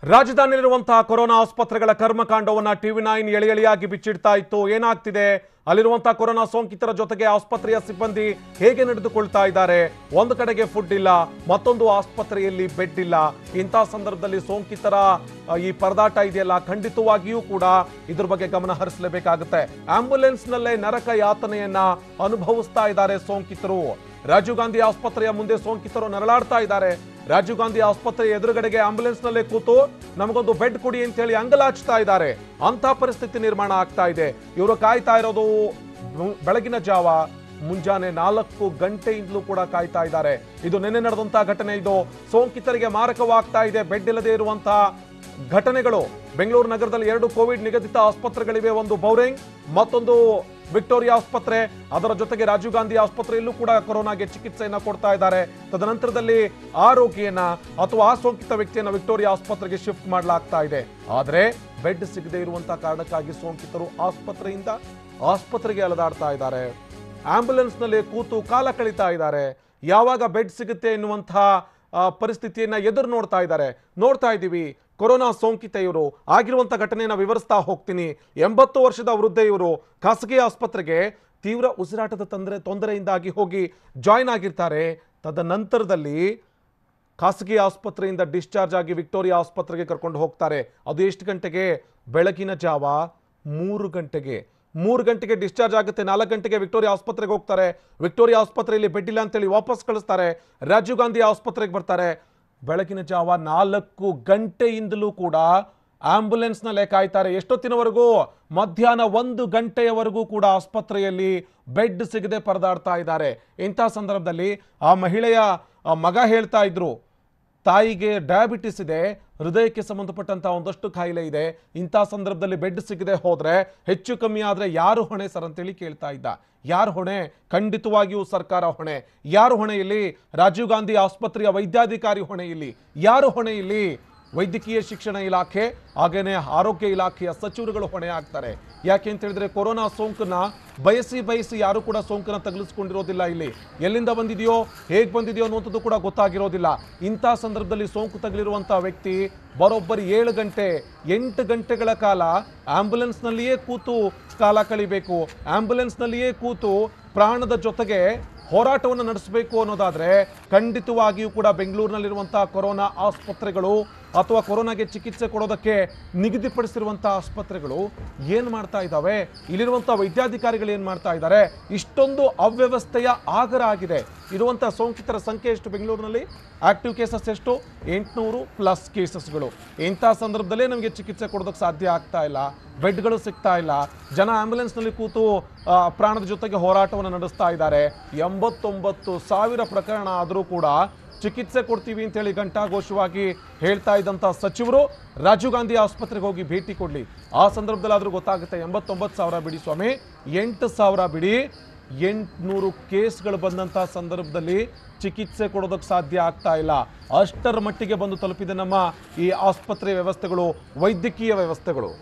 ರಾಜಧಾನಿಯಲ್ಲಿರುವಂತಹ corona ಆಸ್ಪತ್ರೆಗಳ ಕರ್ಮಕಾಂಡವನ್ನ TV nine ಎಳೆ ಎಳೆಯಾಗಿ ಬಿಚ್ಚಿಡ್ತಾ ಇತ್ತು ಏನಾಗ್ತಿದೆ ಅಲ್ಲಿರುವಂತಹ ಕೊರೋನಾ ಸೋಂಕಿತರ ಜೊತೆಗೆ ಆಸ್ಪತ್ರೆಯ ಸಿಬ್ಬಂದಿ ಹೇಗೆ ನಡೆದುಕೊಳ್ತಾ ಇದ್ದಾರೆ ಒಂದು ಕಡೆಗೆ ಫುಡ್ ಇಲ್ಲ ಮತ್ತೊಂದು ಆಸ್ಪತ್ರೆಯಲ್ಲಿ ಬೆಡ್ ಇಲ್ಲ ಇಂತಹ ಸಂದರ್ಭದಲ್ಲಿ ಸೋಂಕಿತರ ಆ, ಈ ಪರದಾಟ ಇದೆಯಲ್ಲ ಖಂಡಿತವಾಗಿಯೂ ಕೂಡ ಇದ್ರ ಬಗ್ಗೆ ಗಮನ ಹರಿಸಲೇಬೇಕಾಗುತ್ತೆ ಆಂಬ್ಯುಲೆನ್ಸ್ ನಲ್ಲೇ ನರಕ ಯಾತನೆಯನ್ನ ಅನುಭವಿಸ್ತಾ ಇದ್ದಾರೆ ಸೋಂಕಿತರು ರಾಜೀವ್ ಗಾಂಧಿ ಆಸ್ಪತ್ರೆಯ ಮುಂದೆ ಸೋಂಕಿತರು ನರಳಾಡ್ತಾ ಇದ್ದಾರೆ ರಾಜೀವ್ ಗಾಂಧಿ ಆಸ್ಪತ್ರೆ ಎದುರುಗಡೆಗೆ ಆಂಬ್ಯುಲೆನ್ಸ್ ನಲ್ಲೇ ಕೂತು ನಮಗೊಂದು ಬೆಡ್ ಕೊಡಿ ಅಂತ ಹೇಳಿ ಅಂಗಲಾಚ್ತಾ ಇದ್ದಾರೆ ಅಂತ ಪರಿಸ್ಥಿತಿ ನಿರ್ಮಾಣ ಆಗ್ತಾ ಇದೆ ಇವರು ಕಾಯ್ತಾ ಇರೋದು ಬೆ- ಬೆಳಗಿನ ಜಾವ ಮುಂಜಾನೆ ನಾಲ್ಕು ಗಂಟೆಯಿಂದಲೂ ಕೂಡ ಕಾಯ್ತಾ ಇದ್ದಾರೆ ಇದು ನಿನ್ನೆ ನಡೆದಂತಹ ಘಟನೆ ಇದು ಸೋಂಕಿತರಿಗೆ ಮಾರಕವಾಗ್ತಾ ಇದೆ ಬೆಡ್ ಇಲ್ಲದೆ ಇರುವಂತಹ ಘಟನೆಗಳು ಬೆಂಗಳೂರು ನಗರದಲ್ಲಿ ಎರಡು ಕೋವಿಡ್ ನಿಗದಿತ ಆಸ್ಪತ್ರೆಗಳಿವೆ ಒಂದು ಬೌರಿಂಗ್ ಮತ್ತೊಂದು ವಿಕ್ಟೋರಿಯಾ ಆಸ್ಪತ್ರೆ ಅದರ ಜೊತೆಗೆ ರಾಜೀವ್ ಗಾಂಧಿ ಆಸ್ಪತ್ರೆಯಲ್ಲೂ ಕೂಡ ಕೊರೋನಾಗೆ ಚಿಕಿತ್ಸೆಯನ್ನ ಕೊಡ್ತಾ ಇದ್ದಾರೆ ತದನಂತರದಲ್ಲಿ ಆ ರೋಗಿಯನ್ನ ಅಥವಾ ಆ ಸೋಂಕಿತ ವ್ಯಕ್ತಿಯನ್ನ ವಿಕ್ಟೋರಿಯಾ ಆಸ್ಪತ್ರೆಗೆ ಶಿಫ್ಟ್ ಮಾಡಲಾಗ್ತಾ ಇದೆ ಆದರೆ ಬೆಡ್ ಸಿಗದೆ ಇರುವಂತಹ ಕಾರಣಕ್ಕಾಗಿ ಸೋಂಕಿತರು ಆಸ್ಪತ್ರೆಯಿಂದ ಆಸ್ಪತ್ರೆಗೆ ಅಲದಾಡ್ತಾ ಇದ್ದಾರೆ ಆಂಬ್ಯುಲೆನ್ಸ್ ನಲ್ಲಿ ಕೂತು ಕಾಲ ಕಳೀತಾ ಇದ್ದಾರೆ ಯಾವಾಗ ಬೆಡ್ ಸಿಗುತ್ತೆ ಎನ್ನುವಂತಹ ಆ, ಪರಿಸ್ಥಿತಿಯನ್ನ ಎದುರು ನೋಡ್ತಾ ಇದ್ದಾರೆ ನೋಡ್ತಾ ಇದ್ದೀವಿ ಕೊರೋನಾ ಸೋಂಕಿತ ಇವರು ಆಗಿರುವಂಥ ಘಟನೆಯನ್ನು ವಿವರಿಸ್ತಾ ಹೋಗ್ತೀನಿ ಎಂಬತ್ತು ವರ್ಷದ ವೃದ್ಧ ಇವರು ಖಾಸಗಿ ಆಸ್ಪತ್ರೆಗೆ ತೀವ್ರ ಉಸಿರಾಟದ ತೊಂದರೆ ತೊಂದರೆಯಿಂದಾಗಿ ಹೋಗಿ ಜಾಯ್ನ್ ಆಗಿರ್ತಾರೆ ತದನಂತರದಲ್ಲಿ ಖಾಸಗಿ ಆಸ್ಪತ್ರೆಯಿಂದ ಡಿಸ್ಚಾರ್ಜ್ ಆಗಿ ವಿಕ್ಟೋರಿಯಾ ಆಸ್ಪತ್ರೆಗೆ ಕರ್ಕೊಂಡು ಹೋಗ್ತಾರೆ ಅದು ಎಷ್ಟು ಗಂಟೆಗೆ ಬೆಳಗಿನ ಜಾವ ಮೂರು ಗಂಟೆಗೆ ಮೂರು ಗಂಟೆಗೆ ಡಿಸ್ಚಾರ್ಜ್ ಆಗುತ್ತೆ ನಾಲ್ಕು ಗಂಟೆಗೆ ವಿಕ್ಟೋರಿಯಾ ಆಸ್ಪತ್ರೆಗೆ ಹೋಗ್ತಾರೆ ವಿಕ್ಟೋರಿಯಾ ಆಸ್ಪತ್ರೆಯಲ್ಲಿ ಬೆಡ್ ಇಲ್ಲ ಅಂತೇಳಿ ವಾಪಸ್ ಕಳಿಸ್ತಾರೆ ರಾಜೀವ್ ಗಾಂಧಿ ಆಸ್ಪತ್ರೆಗೆ ಬರ್ತಾರೆ ಬೆಳಗಿನ ಜಾವ ನಾಲ್ಕು ಗಂಟೆಯಿಂದಲೂ ಕೂಡ ಆಂಬ್ಯುಲೆನ್ಸ್ನಲ್ಲೇ ಕಾಯ್ತಾರೆ ಎಷ್ಟೊತ್ತಿನವರೆಗೂ ಮಧ್ಯಾಹ್ನ ಒಂದು ಗಂಟೆಯವರೆಗೂ ಕೂಡ ಆಸ್ಪತ್ರೆಯಲ್ಲಿ ಬೆಡ್ ಸಿಗದೆ ಪರದಾಡ್ತಾ ಇದ್ದಾರೆ ಇಂಥ ಸಂದರ್ಭದಲ್ಲಿ ಆ ಮಹಿಳೆಯ ಆ ಮಗ ಹೇಳ್ತಾ ಇದ್ರು ತಾಯಿಗೆ ಡಯಾಬಿಟಿಸ್ ಇದೆ ಹೃದಯಕ್ಕೆ ಸಂಬಂಧಪಟ್ಟಂತ ಒಂದಷ್ಟು ಕಾಯಿಲೆ ಇದೆ ಇಂಥ ಸಂದರ್ಭದಲ್ಲಿ ಬೆಡ್ ಸಿಗದೆ ಹೋದ್ರೆ ಹೆಚ್ಚು ಕಮ್ಮಿ ಆದ್ರೆ ಯಾರು ಹೊಣೆ ಸರ್ ಅಂತೇಳಿ ಕೇಳ್ತಾ ಇದ್ದ ಯಾರು ಹೊಣೆ ಖಂಡಿತವಾಗಿಯೂ ಸರ್ಕಾರ ಹೊಣೆ ಯಾರು ಹೊಣೆ ಇಲ್ಲಿ ರಾಜೀವ್ ಗಾಂಧಿ ಆಸ್ಪತ್ರೆಯ ವೈದ್ಯಾಧಿಕಾರಿ ಹೊಣೆ ಇಲ್ಲಿ ಯಾರು ಹೊಣೆ ಇಲ್ಲಿ ವೈದ್ಯಕೀಯ ಶಿಕ್ಷಣ ಇಲಾಖೆ ಹಾಗೇನೆ ಆರೋಗ್ಯ ಇಲಾಖೆಯ ಸಚಿವರುಗಳು ಹೊಣೆ ಆಗ್ತಾರೆ ಯಾಕೆ ಅಂತ ಹೇಳಿದ್ರೆ ಕೊರೋನಾ ಸೋಂಕನ್ನ ಬಯಸಿ ಬಯಸಿ ಯಾರು ಕೂಡ ಸೋಂಕನ್ನ ತಗುಲಿಸ್ಕೊಂಡಿರೋದಿಲ್ಲ ಇಲ್ಲಿ ಎಲ್ಲಿಂದ ಬಂದಿದೆಯೋ ಹೇಗೆ ಬಂದಿದೆಯೋ ಅನ್ನುವಂಥದ್ದು ಕೂಡ ಗೊತ್ತಾಗಿರೋದಿಲ್ಲ ಇಂಥ ಸಂದರ್ಭದಲ್ಲಿ ಸೋಂಕು ತಗುಲಿರುವಂಥ ವ್ಯಕ್ತಿ ಬರೋಬ್ಬರಿ ಏಳು ಗಂಟೆ ಎಂಟು ಗಂಟೆಗಳ ಕಾಲ ಆಂಬ್ಯುಲೆನ್ಸ್ನಲ್ಲಿಯೇ ಕೂತು ಕಾಲ ಕಳಿಬೇಕು ಆಂಬ್ಯುಲೆನ್ಸ್ನಲ್ಲಿಯೇ ಕೂತು ಪ್ರಾಣದ ಜೊತೆಗೆ ಹೋರಾಟವನ್ನು ನಡೆಸಬೇಕು ಅನ್ನೋದಾದ್ರೆ ಖಂಡಿತವಾಗಿಯೂ ಕೂಡ ಬೆಂಗಳೂರಿನಲ್ಲಿರುವಂತಹ ಕೊರೋನಾ ಆಸ್ಪತ್ರೆಗಳು ಅಥವಾ ಕೊರೋನಾಗೆ ಚಿಕಿತ್ಸೆ ಕೊಡೋದಕ್ಕೆ ನಿಗದಿಪಡಿಸಿರುವಂತಹ ಆಸ್ಪತ್ರೆಗಳು ಏನು ಮಾಡ್ತಾ ಇದ್ದಾವೆ ಇಲ್ಲಿರುವಂಥ ವೈದ್ಯಾಧಿಕಾರಿಗಳು ಏನು ಮಾಡ್ತಾ ಇದ್ದಾರೆ ಇಷ್ಟೊಂದು ಅವ್ಯವಸ್ಥೆಯ ಆಗರ ಆಗಿದೆ ಇರುವಂಥ ಸೋಂಕಿತರ ಸಂಖ್ಯೆ ಎಷ್ಟು ಬೆಂಗಳೂರಿನಲ್ಲಿ ಆಕ್ಟಿವ್ ಕೇಸಸ್ ಎಷ್ಟು ಎಂಟುನೂರು ಪ್ಲಸ್ ಕೇಸಸ್ಗಳು ಇಂಥ ಸಂದರ್ಭದಲ್ಲೇ ನಮಗೆ ಚಿಕಿತ್ಸೆ ಕೊಡೋದಕ್ಕೆ ಸಾಧ್ಯ ಆಗ್ತಾ ಇಲ್ಲ ಬೆಡ್ಗಳು ಸಿಗ್ತಾ ಇಲ್ಲ ಜನ ಆಂಬ್ಯುಲೆನ್ಸ್ನಲ್ಲಿ ಕೂತು ಆ, ಪ್ರಾಣದ ಜೊತೆಗೆ ಹೋರಾಟವನ್ನು ನಡೆಸ್ತಾ ಇದ್ದಾರೆ ಎಂಬತ್ತೊಂಬತ್ತು ಸಾವಿರ ಪ್ರಕರಣ ಆದರೂ ಕೂಡ ಚಿಕಿತ್ಸೆ ಕೊಡ್ತೀವಿ ಅಂತೇಳಿ ಘಂಟಾಘೋಷವಾಗಿ ಹೇಳ್ತಾ ಇದ್ದಂಥ ಸಚಿವರು ರಾಜೀವ್ ಗಾಂಧಿ ಆಸ್ಪತ್ರೆಗೆ ಹೋಗಿ ಭೇಟಿ ಕೊಡಲಿ ಆ ಸಂದರ್ಭದಲ್ಲಾದರೂ ಗೊತ್ತಾಗುತ್ತೆ ಎಂಬತ್ತೊಂಬತ್ತು ಸಾವಿರ ಬಿಡಿ ಸ್ವಾಮಿ ಎಂಟು ಸಾವಿರ ಬಿಡಿ ಎಂಟುನೂರು ಕೇಸ್ಗಳು ಬಂದಂಥ ಸಂದರ್ಭದಲ್ಲಿ ಚಿಕಿತ್ಸೆ ಕೊಡೋದಕ್ಕೆ ಸಾಧ್ಯ ಆಗ್ತಾ ಇಲ್ಲ ಅಷ್ಟರ ಮಟ್ಟಿಗೆ ಬಂದು ತಲುಪಿದೆ ನಮ್ಮ ಈ ಆಸ್ಪತ್ರೆ ವ್ಯವಸ್ಥೆಗಳು ವೈದ್ಯಕೀಯ ವ್ಯವಸ್ಥೆಗಳು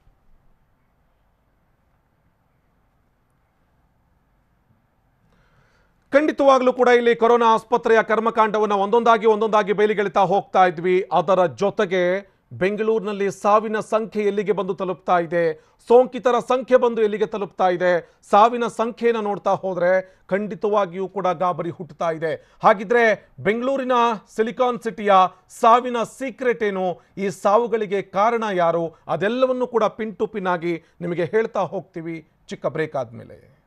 ಖಂಡಿತವಾಗ್ಲೂ ಕೂಡ ಇಲ್ಲಿ ಕೊರೋನಾ ಆಸ್ಪತ್ರೆಯ ಕರ್ಮಕಾಂಡವನ್ನು ಒಂದೊಂದಾಗಿ ಒಂದೊಂದಾಗಿ ಬೇಲಿಗೆಳಿತಾ ಹೋಗ್ತಾ ಇದ್ವಿ ಅದರ ಜೊತೆಗೆ ಬೆಂಗಳೂರಿನಲ್ಲಿ ಸಾವಿನ ಸಂಖ್ಯೆ ಎಲ್ಲಿಗೆ ಬಂದು ತಲುಪ್ತಾ ಇದೆ ಸೋಂಕಿತರ ಸಂಖ್ಯೆ ಬಂದು ಎಲ್ಲಿಗೆ ತಲುಪ್ತಾ ಇದೆ ಸಾವಿನ ಸಂಖ್ಯೆಯನ್ನು ನೋಡ್ತಾ ಹೋದ್ರೆ ಖಂಡಿತವಾಗಿಯೂ ಕೂಡ ಗಾಬರಿ ಹುಟ್ಟುತ್ತಾ ಇದೆ ಹಾಗಿದ್ರೆ ಬೆಂಗಳೂರಿನ ಸಿಲಿಕಾನ್ ಸಿಟಿಯ ಸಾವಿನ ಸೀಕ್ರೆಟ್ ಏನು ಈ ಸಾವುಗಳಿಗೆ ಕಾರಣ ಯಾರು ಅದೆಲ್ಲವನ್ನು ಕೂಡ ಪಿನ್ ಟು ಪಿನ್ ಆಗಿ ನಿಮಗೆ ಹೇಳ್ತಾ ಹೋಗ್ತೀವಿ ಚಿಕ್ಕ ಬ್ರೇಕ್ ಆದ್ಮೇಲೆ